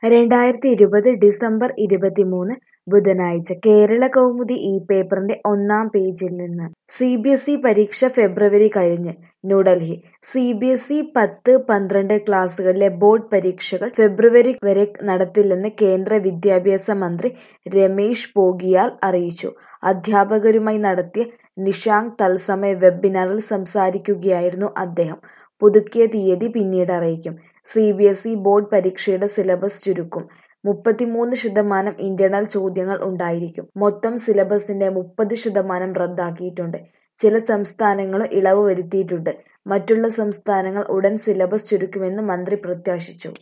രണ്ടായിരത്തി ഇരുപത് ഡിസംബർ ഇരുപത്തിമൂന്ന് ബുധനാഴ്ച കേരള കൗമുദി ഈ പേപ്പറിന്റെ ഒന്നാം പേജിൽ നിന്ന് സി ബി എസ് ഇ പരീക്ഷ ഫെബ്രുവരി കഴിഞ്ഞ് New Delhi C B S E പത്ത് പന്ത്രണ്ട് ക്ലാസുകളിലെ ബോർഡ് പരീക്ഷകൾ ഫെബ്രുവരി വരെ നടത്തില്ലെന്ന് കേന്ദ്ര വിദ്യാഭ്യാസ മന്ത്രി രമേഷ് പോഖിയാൽ അറിയിച്ചു അധ്യാപകരുമായി നടത്തിയ നിഷാങ്ക് തത്സമയ വെബിനാറിൽ സംസാരിക്കുകയായിരുന്നു അദ്ദേഹം പുതുക്കിയ തീയതി പിന്നീട് അറിയിക്കും C B S E board പരീക്ഷയുടെ സിലബസ് ചുരുക്കും മുപ്പത്തിമൂന്ന് ശതമാനം ഇന്റേണൽ ചോദ്യങ്ങൾ ഉണ്ടായിരിക്കും മൊത്തം സിലബസിന്റെ മുപ്പത് ശതമാനം റദ്ദാക്കിയിട്ടുണ്ട് ചില സംസ്ഥാനങ്ങളും ഇളവ് വരുത്തിയിട്ടുണ്ട് മറ്റുള്ള സംസ്ഥാനങ്ങൾ ഉടൻ സിലബസ് ചുരുക്കുമെന്ന് മന്ത്രി പ്രത്യാശിച്ചു